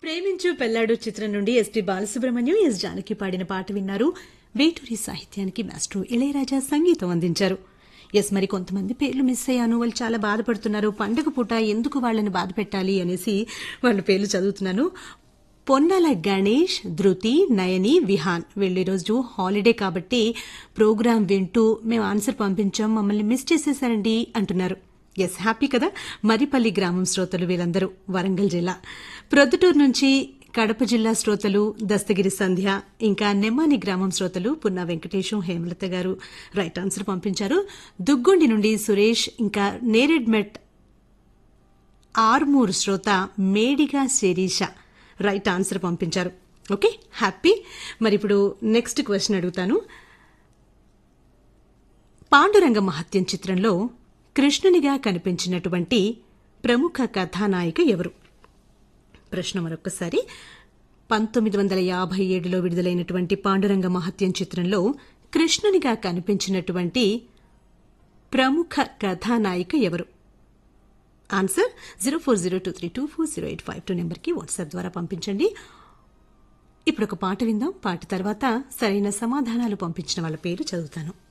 ప్రేమించు పెళ్లాడు చిత్రం నుండి ఎస్పి బాలసుబ్రహ్మణ్యం ఎస్ జానకి పాడిన పాట విన్నారు వేటూరి సాహిత్యానికి మాస్టర్ ఇళయరాజా సంగీతం అందించారు ఎస్ మరి కొంతమంది పేర్లు మిస్ అయ్యాను వాళ్ళు చాలా బాధపడుతున్నారు పండగ పూట ఎందుకు వాళ్ళని బాధ పెట్టాలి అనేసి వాళ్ళ పేర్లు చదువుతున్నాను పొన్నాల గణేష్ ధృతి నయని విహాన్ వీళ్ళు ఈరోజు హాలిడే కాబట్టి ప్రోగ్రాం వింటూ మేము ఆన్సర్ పంపించాం మమ్మల్ని మిస్ చేసేసారండి అంటున్నారు ఎస్ హ్యాపీ కదా మరిపల్లి గ్రామం శ్రోతలు వీరందరూ వరంగల్ జిల్లా ప్రొద్దుటూరు నుంచి కడప జిల్లా శ్రోతలు దస్తగిరి సంధ్య ఇంకా నెమ్మాని గ్రామం శ్రోతలు పున్నా వెంకటేశం హేమలత గారు రైట్ ఆన్సర్ పంపించారు దుగ్గొండి నుండి సురేష్ ఇంకా నేరెడ్మెట్ ఆర్మూర్ శ్రోత మేడిగా శిరీష రైట్ ఆన్సర్ పంపించారు ఓకే హ్యాపీ మరి ఇప్పుడు నెక్స్ట్ క్వశ్చన్ అడుగుతాను పాండురంగ మహత్యం చిత్రంలో కృష్ణునిగా కనిపించినటువంటి ప్రముఖ కథానాయిక ఎవరు ప్రశ్న మరొకసారి పంతొమ్మిది వందల యాభై ఏడులో విడుదలైనటువంటి పాండురంగ మహత్యం చిత్రంలో కృష్ణునిగా కనిపించినటువంటి ప్రముఖ కథానాయిక ఎవరు answer zero four zero two three two four zero eight five two నెంబర్కి వాట్సాప్ ద్వారా పంపించండి ఇప్పుడు ఒక పాట విందాం పాట తర్వాత సరైన సమాధానాలు పంపించిన వాళ్ళ పేరు చదువుతాను